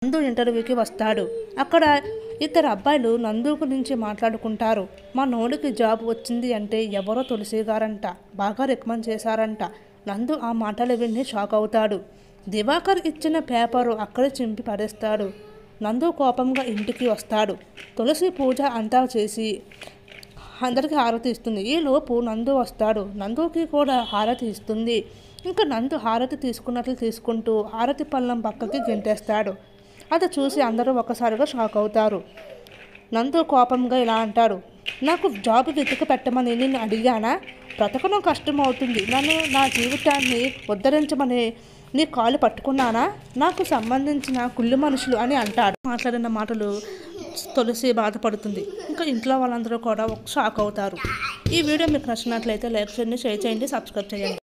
నందు ఇంటర్వ్యూకి వస్తాడు అక్కడ ఇద్దరు అబ్బాయిలు నందు గురించి మాట్లాడుకుంటారు మా నోడికి జాబ్ వచ్చింది అంటే ఎవరో తులసి గారంట బాగా రికమెండ్ చేశారంట నందు ఆ మాటలు విని షాక్ అవుతాడు దివాకర్ ఇచ్చిన పేపరు అక్కడే చింపి పడేస్తాడు నందు కోపంగా ఇంటికి వస్తాడు తులసి పూజ అంతా చేసి అందరికీ హారతి ఇస్తుంది ఈ లోపు నందు వస్తాడు నందుకి కూడా హారతి ఇస్తుంది ఇంకా నందు హారతి తీసుకున్నట్లు తీసుకుంటూ హారతి పళ్ళం పక్కకి గెంటేస్తాడు అది చూసి అందరూ ఒకసారిగా షాక్ అవుతారు నందు కోపంగా ఇలా అంటాడు నాకు జాబ్ వెతికి పెట్టమని నిన్ను అడిగానా బ్రతకడం కష్టం అవుతుంది నన్ను నా జీవితాన్ని ఉద్ధరించమని నీ కాలు పట్టుకున్నానా నాకు సంబంధించిన కుళ్ళు మనుషులు అని అంటాడు మాట్లాడిన మాటలు తులసి బాధపడుతుంది ఇంకా ఇంట్లో వాళ్ళందరూ కూడా ఒక షాక్ అవుతారు ఈ వీడియో మీకు నచ్చినట్లయితే లైక్ చేయండి షేర్ చేయండి సబ్స్క్రైబ్ చేయండి